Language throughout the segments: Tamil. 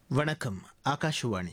வணக்கம் ஆகாஷவாணி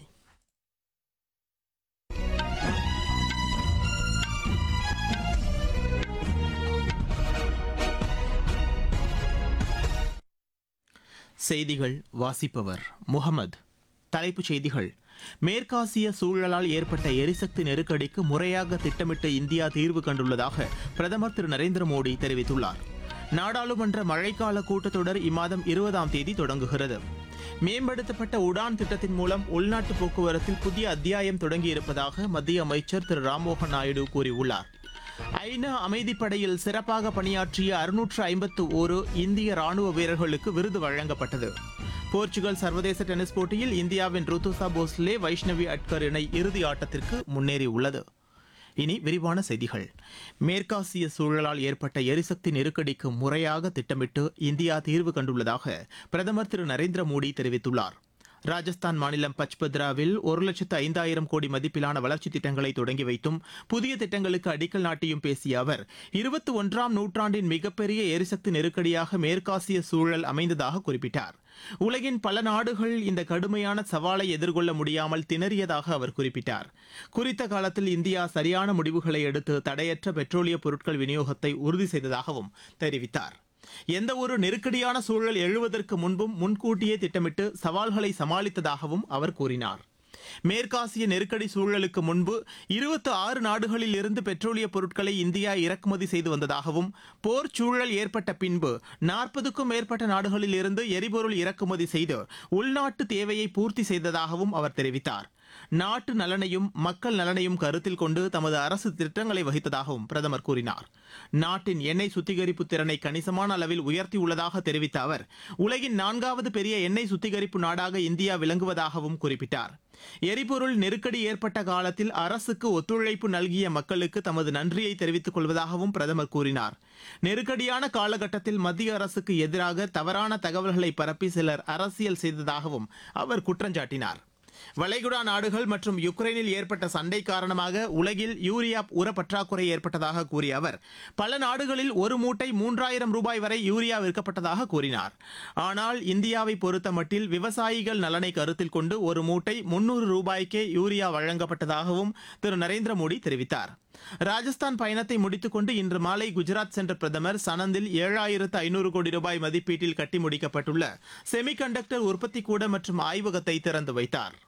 செய்திகள் வாசிப்பவர் முகமது தலைப்புச் செய்திகள் மேற்காசிய சூழலால் ஏற்பட்ட எரிசக்தி நெருக்கடிக்கு முறையாக திட்டமிட்டு இந்தியா தீர்வு கண்டுள்ளதாக பிரதமர் திரு நரேந்திர மோடி தெரிவித்துள்ளார் நாடாளுமன்ற மழைக்கால கூட்டத்தொடர் இம்மாதம் இருபதாம் தேதி தொடங்குகிறது மேம்படுத்தப்பட்ட உடான் திட்டத்தின் மூலம் உள்நாட்டு போக்குவரத்தில் புதிய அத்தியாயம் தொடங்கியிருப்பதாக மத்திய அமைச்சர் திரு ராம்மோகன் நாயுடு கூறியுள்ளார் ஐநா அமைதிப்படையில் சிறப்பாக பணியாற்றிய அறுநூற்று ஐம்பத்து ஒரு இந்திய ராணுவ வீரர்களுக்கு விருது வழங்கப்பட்டது போர்ச்சுகல் சர்வதேச டென்னிஸ் போட்டியில் இந்தியாவின் ருத்துசா போஸ்லே வைஷ்ணவி அட்கர் இணை இறுதி ஆட்டத்திற்கு முன்னேறியுள்ளது இனி விரிவான செய்திகள் மேற்காசிய சூழலால் ஏற்பட்ட எரிசக்தி நெருக்கடிக்கு முறையாக திட்டமிட்டு இந்தியா தீர்வு கண்டுள்ளதாக பிரதமர் திரு நரேந்திர மோடி தெரிவித்துள்ளார் ராஜஸ்தான் மாநிலம் பச்பத்ராவில் ஒரு லட்சத்து ஐந்தாயிரம் கோடி மதிப்பிலான வளர்ச்சித் திட்டங்களை தொடங்கி வைத்தும் புதிய திட்டங்களுக்கு அடிக்கல் நாட்டியும் பேசிய அவர் இருபத்தி ஒன்றாம் நூற்றாண்டின் மிகப்பெரிய எரிசக்தி நெருக்கடியாக மேற்காசிய சூழல் அமைந்ததாக குறிப்பிட்டார் உலகின் பல நாடுகள் இந்த கடுமையான சவாலை எதிர்கொள்ள முடியாமல் திணறியதாக அவர் குறிப்பிட்டார் குறித்த காலத்தில் இந்தியா சரியான முடிவுகளை எடுத்து தடையற்ற பெட்ரோலிய பொருட்கள் விநியோகத்தை உறுதி செய்ததாகவும் தெரிவித்தார் எந்த ஒரு நெருக்கடியான சூழல் எழுவதற்கு முன்பும் முன்கூட்டியே திட்டமிட்டு சவால்களை சமாளித்ததாகவும் அவர் கூறினார் மேற்காசிய நெருக்கடி சூழலுக்கு முன்பு இருபத்தி ஆறு நாடுகளில் இருந்து பெட்ரோலிய பொருட்களை இந்தியா இறக்குமதி செய்து வந்ததாகவும் போர் சூழல் ஏற்பட்ட பின்பு நாற்பதுக்கும் மேற்பட்ட நாடுகளில் இருந்து எரிபொருள் இறக்குமதி செய்து உள்நாட்டு தேவையை பூர்த்தி செய்ததாகவும் அவர் தெரிவித்தார் நாட்டு நலனையும் மக்கள் நலனையும் கருத்தில் கொண்டு தமது அரசு திட்டங்களை வகித்ததாகவும் பிரதமர் கூறினார் நாட்டின் எண்ணெய் சுத்திகரிப்பு திறனை கணிசமான அளவில் உயர்த்தியுள்ளதாக தெரிவித்த அவர் உலகின் நான்காவது பெரிய எண்ணெய் சுத்திகரிப்பு நாடாக இந்தியா விளங்குவதாகவும் குறிப்பிட்டார் எரிபொருள் நெருக்கடி ஏற்பட்ட காலத்தில் அரசுக்கு ஒத்துழைப்பு நல்கிய மக்களுக்கு தமது நன்றியை தெரிவித்துக் கொள்வதாகவும் பிரதமர் கூறினார் நெருக்கடியான காலகட்டத்தில் மத்திய அரசுக்கு எதிராக தவறான தகவல்களை பரப்பி சிலர் அரசியல் செய்ததாகவும் அவர் குற்றஞ்சாட்டினார் வளைகுடா நாடுகள் மற்றும் யுக்ரைனில் ஏற்பட்ட சண்டை காரணமாக உலகில் யூரியா உர பற்றாக்குறை ஏற்பட்டதாக கூறிய அவர் பல நாடுகளில் ஒரு மூட்டை மூன்றாயிரம் ரூபாய் வரை யூரியா விற்கப்பட்டதாக கூறினார் ஆனால் இந்தியாவை பொறுத்தமட்டில் விவசாயிகள் நலனை கருத்தில் கொண்டு ஒரு மூட்டை முன்னூறு ரூபாய்க்கே யூரியா வழங்கப்பட்டதாகவும் திரு நரேந்திர மோடி தெரிவித்தார் ராஜஸ்தான் பயணத்தை முடித்துக்கொண்டு இன்று மாலை குஜராத் சென்ற பிரதமர் சனந்தில் ஏழாயிரத்து ஐநூறு கோடி ரூபாய் மதிப்பீட்டில் கட்டி முடிக்கப்பட்டுள்ள செமிகண்டக்டர் உற்பத்தி கூட மற்றும் ஆய்வகத்தை திறந்து வைத்தார்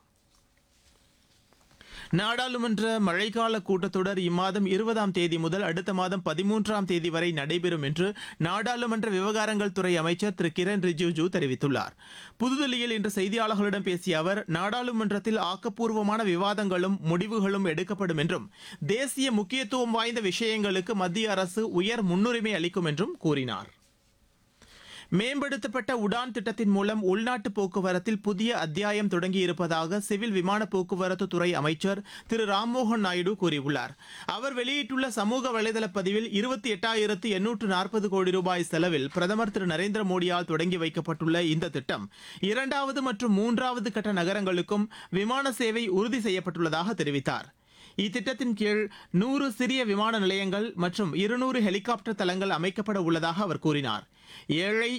நாடாளுமன்ற மழைக்கால கூட்டத்தொடர் இம்மாதம் இருபதாம் தேதி முதல் அடுத்த மாதம் பதிமூன்றாம் தேதி வரை நடைபெறும் என்று நாடாளுமன்ற விவகாரங்கள் துறை அமைச்சர் திரு கிரண் ரிஜிஜு தெரிவித்துள்ளார் புதுதில்லியில் இன்று செய்தியாளர்களிடம் பேசிய அவர் நாடாளுமன்றத்தில் ஆக்கப்பூர்வமான விவாதங்களும் முடிவுகளும் எடுக்கப்படும் என்றும் தேசிய முக்கியத்துவம் வாய்ந்த விஷயங்களுக்கு மத்திய அரசு உயர் முன்னுரிமை அளிக்கும் என்றும் கூறினார் மேம்படுத்தப்பட்ட உடான் திட்டத்தின் மூலம் உள்நாட்டு போக்குவரத்தில் புதிய அத்தியாயம் தொடங்கியிருப்பதாக சிவில் விமான போக்குவரத்து துறை அமைச்சர் திரு ராம்மோகன் நாயுடு கூறியுள்ளார் அவர் வெளியிட்டுள்ள சமூக வலைதள பதிவில் இருபத்தி எட்டாயிரத்து எண்ணூற்று நாற்பது கோடி ரூபாய் செலவில் பிரதமர் திரு நரேந்திர மோடியால் தொடங்கி வைக்கப்பட்டுள்ள இந்த திட்டம் இரண்டாவது மற்றும் மூன்றாவது கட்ட நகரங்களுக்கும் விமான சேவை உறுதி செய்யப்பட்டுள்ளதாக தெரிவித்தார் இத்திட்டத்தின் கீழ் நூறு சிறிய விமான நிலையங்கள் மற்றும் இருநூறு ஹெலிகாப்டர் தளங்கள் அமைக்கப்பட உள்ளதாக அவர் கூறினார் ஏழை